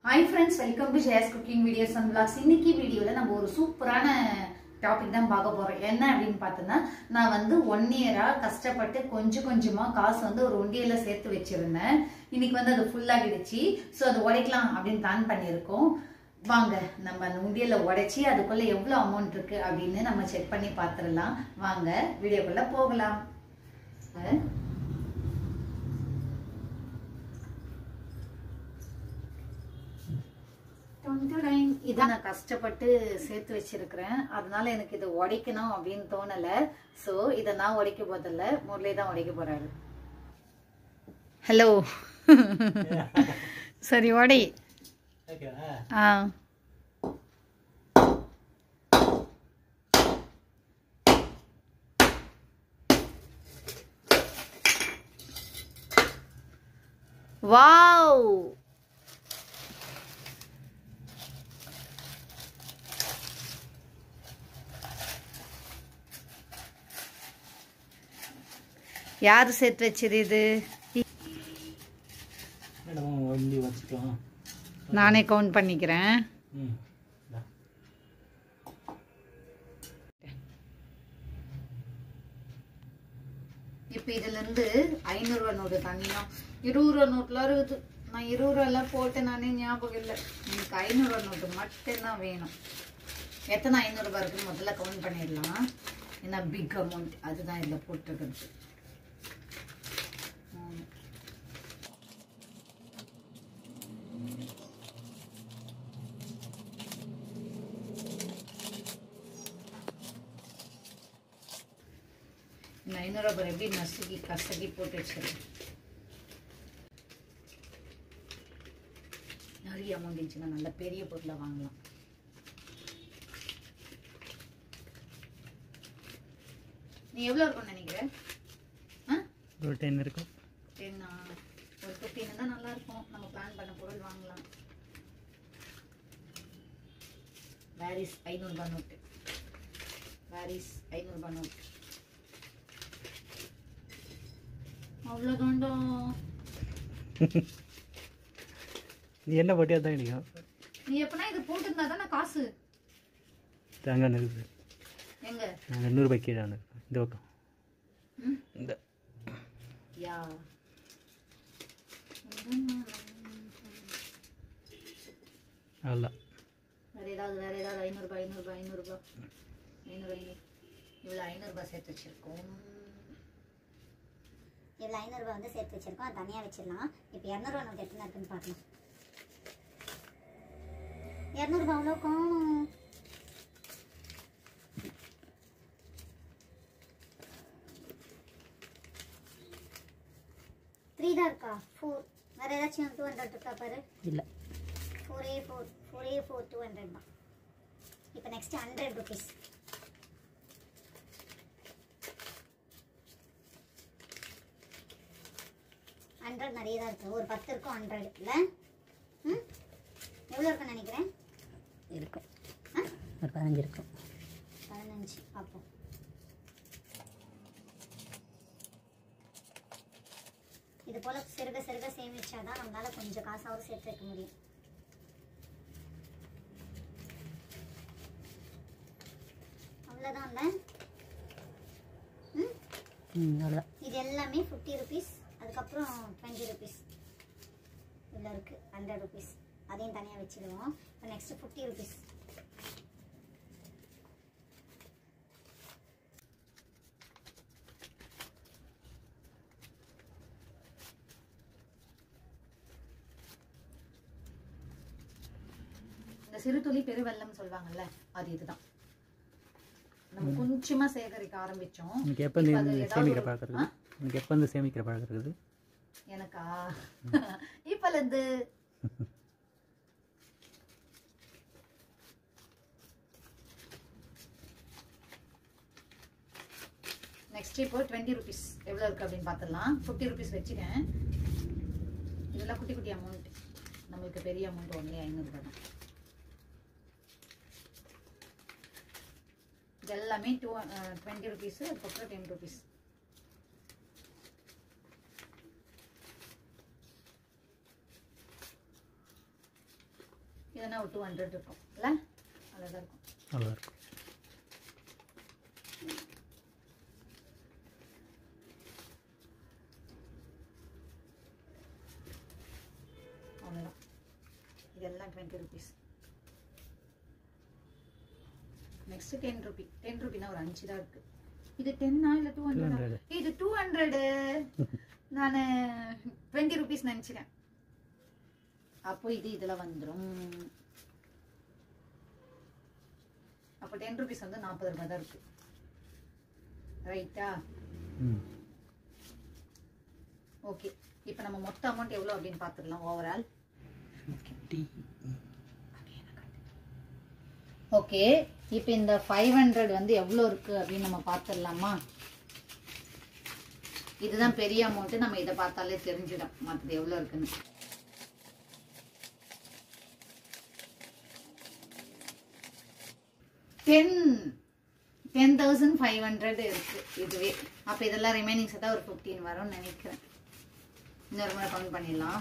Hi friends welcome to Jaya's cooking videos and vlogs இன்னைக்கு வீடியோவில் நம்ம ஒரு சூப்பரான டாபிக் தான் பார்க்க போறோம் என்ன அப்படின்னு பார்த்தோன்னா நான் வந்து ஒன் இயராக கஷ்டப்பட்டு கொஞ்சம் கொஞ்சமாக காசு வந்து ஒரு ஒண்டியில் சேர்த்து வச்சிருந்தேன் இன்னைக்கு வந்து அது ஃபுல்லாகிடுச்சு ஸோ அது உடைக்கலாம் அப்படின்னு பிளான் பண்ணியிருக்கோம் வாங்க நம்ம அந்த உண்டியலை உடைச்சி அதுக்குள்ள எவ்வளோ அமௌண்ட் இருக்கு அப்படின்னு நம்ம செக் பண்ணி பார்த்துடலாம் வாங்க வீடியோக்குள்ள போகலாம் டொன்டுடைன். இதான் நான் கஷ்டப்பட்டு சேர்த்து வச்சிருக்கிறேன் அதனால எனக்கு இது உடைக்கணும் அப்படின்னு தோணல சோ இதை நான் உடைக்க போதில்ல முரளி தான் உடைக்க போறாரு ஹலோ சரி உடை ஆ வாவ் யார் சேர்த்து வச்சது இது மேடம் வண்டி வச்சுக்கலாம் நானே கவுண்ட் பண்ணிக்கிறேன் ம் இந்தா. இப்போ இதுல இருந்து ஐநூறுரூவா நோட்டு தனியும் இருபது ரூபா நோட்டுலாம் இருக்குது நான் இருபது ரூபாலாம் போட்டு நானே ஞாபகம் இல்லை எனக்கு ஐநூறுரூவா நோட்டு மட்டும்தான் வேணும் எத்தனை ஐநூறுரூபா இருக்குன்னு முதல்ல கவுண்ட் பண்ணிடலாம் ஏன்னா பிக் அமௌண்ட் அதுதான் இதில் போட்டிருக்கிறது மூணு. இந்த ஐநூறுரூவா பாரு எப்படி நசுக்கி கசக்கி போட்டு வச்சிருக்கேன் நிறைய அமௌண்ட் இருந்துச்சுன்னா நல்ல பெரிய பொருளை வாங்கலாம் நீ எவ்வளோ இருக்கும்னு நினைக்கிற ஆ ஒரு டென் இருக்கும் டென்னா ஒரு ஃபிஃப்டீன் தான் நல்லா இருக்கும் நம்ம பிளான் பண்ண பொருள் வாங்கலாம் வேரிஸ் ஐநூறுபா நோட்டு வேரிஸ் ஐநூறுபா நோட்டு அவ்வளோதாண்டா நீ என்ன போட்டியா தான் கிடைக்கும் நீ எப்பனா இது போட்டிருந்தா தானே காசு தேங்காய் இருக்குது எங்க நாங்கள் நூறுபாய் கீழே இருக்கு. இந்த பக்கம் ம்? இந்த யா அவ்வளோ வேற ஏதாவது வேற ஏதாவது ஐநூறுபா ஐநூறுபா ஐநூறுபா ஐநூறு ஐநூறு இவ்வளோ ஐநூறுபா சேர்த்து வச்சிருக்கோம் இவ்வளோ ஐநூறுரூவா வந்து சேர்த்து வச்சிருக்கோம் அது தனியாக வச்சிடலாம் இப்போ இரநூறுவா நோட்டு எத்தனை இருக்குன்னு பார்க்கலாம் இரநூறுபா அவ்வளோ காணும் த்ரீ தான் இருக்கா ஃபோர் வேறு ஏதாச்சும் டூ ஹண்ட்ரட் இருக்கா பாரு இல்லை four A four four A four two hundred தான் இப்போ நெக்ஸ்ட் ஹண்ட்ரட் ருபீஸ் ஹண்ட்ரட் நிறைய தான் இருக்குது ஒரு பத்து இருக்கும் ஹண்ட்ரட் இல்லை ம் எவ்வளோ இருக்குன்னு நினைக்கிறேன் இருக்கும் ஆ ஒரு பதினஞ்சு இருக்கும் பதினஞ்சு அப்போ இது போல் சிறுக சிறுக சேமிச்சாதான் நம்மளால கொஞ்சம் காசாவது சேர்த்து வைக்க முடியும் அவ்வளோதான் ம் ம் அவ்வளோதான் இது எல்லாமே ஃபிஃப்டி ருபீஸ் அதுக்கப்புறம் டுவெண்ட்டி ருபீஸ் இதில் இருக்குது ஹண்ட்ரட் ருபீஸ் அதையும் தனியாக வச்சுடுவோம் இப்போ நெக்ஸ்ட்டு ஃபிஃப்டி ருபீஸ் இந்த சிறு துளி பெருவெல்லம் சொல்லுவாங்கல்ல அது இதுதான் நம்ம கொஞ்சமா சேகரிக்க ஆரம்பிச்சோம் உனக்கு எப்போ இப்ப அது இந்த ஏதாவது சேமிக்கிற ஒரு- பழக்கம் இருக்குது உனக்கு எப்போ இந்த சேமிக்கிற பழக்கம் இருக்குது எனக்கா இப்பல இருந்து நெக்ஸ்ட் இப்போ டுவெண்ட்டி ருபீஸ் எவ்வளோ இருக்கு அப்படின்னு பார்த்துடலாம் ஃபிஃப்டி ருபீஸ் வச்சுக்கேன் இதெல்லாம் குட்டி குட்டி அமௌண்ட் நம்மளுக்கு பெரிய அமௌண்ட் ஒன்லி ஐநூறுபா தான் இது எல்லாமே டூ டுவெண்ட்டி ருபீஸு அதுக்கப்புறம் டென் ருபீஸ் இதனா ஒரு டூ ஹண்ட்ரட் இருக்கும் இல்லை அழகாக இருக்கும் நல்லா இருக்கும் அவ்வளோதான் இதெல்லாம் twenty rupees next ten rupee ten ருபினா ஒரு அஞ்சு தான் இருக்கு இது டென்னா இல்லை டூ ஹண்ட்ரட் 200. இது டூ ஹண்ட்ரடு நான் டுவெண்ட்டி ருபீஸ் நினச்சிட்டேன் அப்போ இது இதில் வந்துடும் அப்போ டென் ருபீஸ் வந்து நாற்பது ரூபாய் தான் இருக்கு ரைட்டா ம் ஓகே இப்போ நம்ம மொத்த அமௌண்ட் எவ்வளோ அப்படின்னு பார்த்துடலாம் ஓவரால் ஓகே இப்போ இந்த ஃபைவ் ஹண்ட்ரட் வந்து எவ்வளோ இருக்கு அப்படின்னு நம்ம பார்த்துடலாமா இதுதான் பெரிய அமௌண்ட்டு நம்ம இதை பார்த்தாலே தெரிஞ்சிடும் மற்றது எவ்வளோ இருக்குன்னு ten ten thousand five hundred இருக்கு இதுவே அப்போ இதெல்லாம் ரிமைனிங் சேர்த்தா ஒரு ஃபிஃப்டீன் வரும்னு நினைக்கிறேன் இன்னொரு முறை கவுண்ட் பண்ணிடலாம்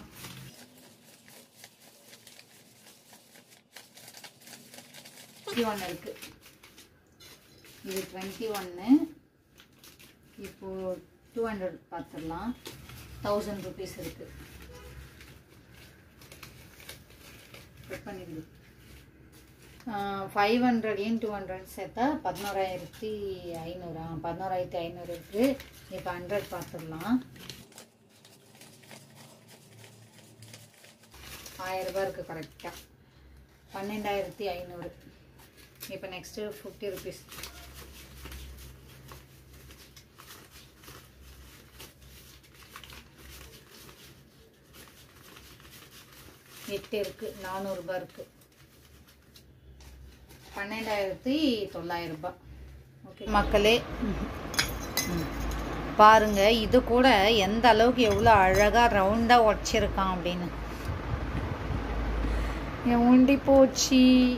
டுவெண்ட்டி ஒன் இருக்கு இது டுவெண்ட்டி ஒன்று இப்போ டூ ஹண்ட்ரட் பார்த்துடலாம் தௌசண்ட் ருபீஸ் இருக்கு கட் பண்ணிடுது ஃபைவ் ஹண்ட்ரடையும் டூ ஹண்ட்ரட் சேர்த்தா பதினோராயிரத்தி ஐநூறா பதினோராயிரத்தி ஐநூறு இருக்கு இப்போ ஹண்ட்ரட் பார்த்துடலாம் ஆயிரம் ரூபாய் இருக்கு கரெக்டாக பன்னெண்டாயிரத்தி ஐநூறு இப்போ நெக்ஸ்ட்டு ஃபிஃப்டி ருபீஸ் எட்டு இருக்கு நானூறுரூபா இருக்கு பன்னெண்டாயிரத்தி தொள்ளாயிரம் ரூபாய் ஓகே மக்களே பாருங்க இது கூட எந்த அளவுக்கு எவ்வளோ அழகா ரவுண்டா உடச்சிருக்கான் அப்படின்னு என் உண்டி போச்சு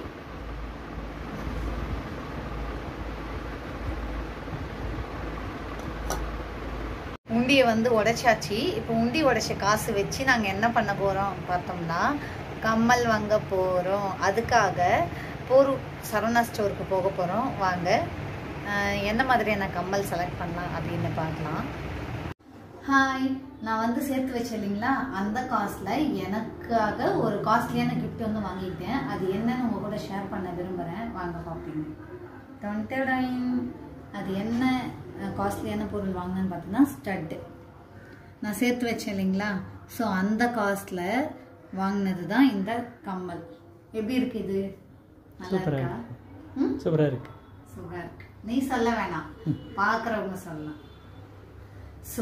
உண்டியை வந்து உடைச்சாச்சு இப்போ உண்டி உடைச்ச காசு வச்சு நாங்கள் என்ன பண்ண போகிறோம் பார்த்தோம்னா கம்மல் வாங்க போகிறோம் அதுக்காக போர் சரவணா ஸ்டோருக்கு போக போகிறோம் வாங்க அஹ் என்ன மாதிரியான கம்மல் செலக்ட் பண்ணலாம் அப்படின்னு பார்க்கலாம் ஹாய் நான் வந்து சேர்த்து வச்சேன் இல்லைங்களா அந்த காசில் எனக்காக ஒரு காஸ்ட்லியான gift வந்து வாங்கிட்டேன் அது என்னன்னு உங்க கூட ஷேர் பண்ண விரும்புகிறேன் வாங்க பார்ப்பீங்க டொன்டடைன் அது என்ன காஸ்ட்லியான பொருள் வாங்கினேன்னு பார்த்தீங்கன்னா ஸ்டட்டு நான் சேர்த்து வச்சேன் இல்லைங்களா ஸோ அந்த காஸ்ட்ல வாங்கினது தான் இந்த கம்மல் எப்படி இருக்கு இது நல்லா சூப்பரா இருக்கா இருக்கு. ம் சூப்பராக இருக்கு சூப்பரா இருக்கு நீ சொல்ல வேணாம் பார்க்குறவங்க சொல்லலாம் ஸோ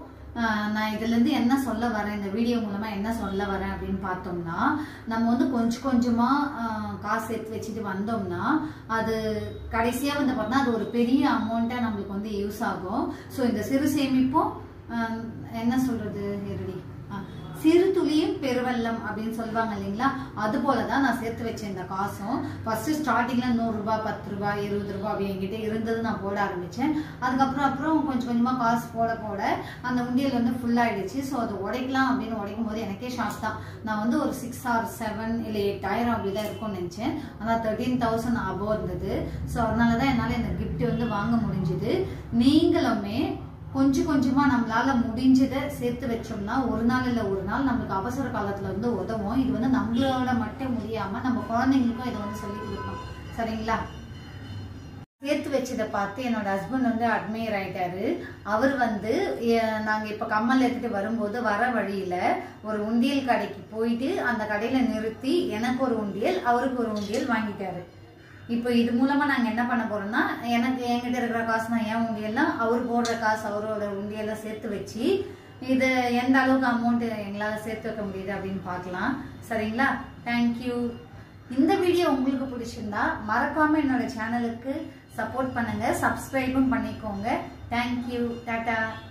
நான் இதுலேருந்து என்ன சொல்ல வரேன் இந்த வீடியோ மூலமாக என்ன சொல்ல வரேன் அப்படின்னு பார்த்தோம்னா நம்ம வந்து கொஞ்சம் கொஞ்சமாக காசு சேர்த்து வச்சுட்டு வந்தோம்னா அது கடைசியாக வந்து பார்த்தா அது ஒரு பெரிய அமௌண்ட்டாக நம்மளுக்கு வந்து யூஸ் ஆகும் ஸோ இந்த சிறு சேமிப்பும் ஆஹ், என்ன சொல்கிறது இருடி ஆ, சிறு துளியும் பெருவெள்ளம் அப்படின்னு சொல்லுவாங்க இல்லைங்களா அது போல தான் நான் சேர்த்து வச்சேன் இந்த காசும் ஃபர்ஸ்ட் ஸ்டார்டிங்ல நூறு ரூபாய் பத்து ரூபாய் இருபது ரூபாய் அப்படி என்கிட்ட இருந்தது நான் போட ஆரம்பிச்சேன் அதுக்கப்புறம் அப்புறம் கொஞ்சம் கொஞ்சமா காசு போட போட அந்த உண்டியல் வந்து ஃபுல் ஆயிடுச்சு ஸோ அது உடைக்கலாம் அப்படின்னு உடைக்கும் போது எனக்கே ஷாக் தான் நான் வந்து ஒரு சிக்ஸ் ஆர் செவன் இல்லை எட்டாயிரம் அப்படிதான் இருக்கும்னு நினைச்சேன் ஆனால் தேர்ட்டீன் தௌசண்ட் அபோவ் இருந்தது ஸோ அதனால தான் என்னால் இந்த gift வந்து வாங்க முடிஞ்சுது நீங்களுமே கொஞ்சம் கொஞ்சமா நம்மளால முடிஞ்சதை சேர்த்து வச்சோம்னா ஒரு நாள் இல்ல ஒரு நாள் நம்மளுக்கு அவசர காலத்துல வந்து உதவும் இது வந்து நம்மளோட மட்டும் முடியாம நம்ம குழந்தைங்களுக்கும் இதை வந்து சொல்லி கொடுக்கணும் சரிங்களா சேர்த்து வச்சதை பார்த்து என்னோட ஹஸ்பண்ட் வந்து அட்மையர் ஆயிட்டாரு அவர் வந்து எ- நாங்க இப்ப கம்மல் எடுத்துட்டு வரும்போது வர வழியில ஒரு உண்டியல் கடைக்கு போயிட்டு அந்த கடையில நிறுத்தி எனக்கு ஒரு உண்டியல் அவருக்கு ஒரு உண்டியல் வாங்கிட்டாரு இப்போ இது மூலமா நாங்க என்ன பண்ண போறோம்னா எனக்கு என்கிட்ட இருக்கிற காசு நான் ஏன் உண்டியெல்லாம் அவர் போடுற காசு அவரோட உண்டியெல்லாம் சேர்த்து வச்சு இது எந்த அளவுக்கு அமௌண்ட் எங்களால் சேர்த்து வைக்க முடியுது அப்படின்னு பார்க்கலாம் சரிங்களா தேங்க்யூ இந்த வீடியோ உங்களுக்கு பிடிச்சிருந்தா மறக்காம என்னோட சேனலுக்கு சப்போர்ட் பண்ணுங்க சப்ஸ்கிரைபும் பண்ணிக்கோங்க தேங்க்யூ டாடா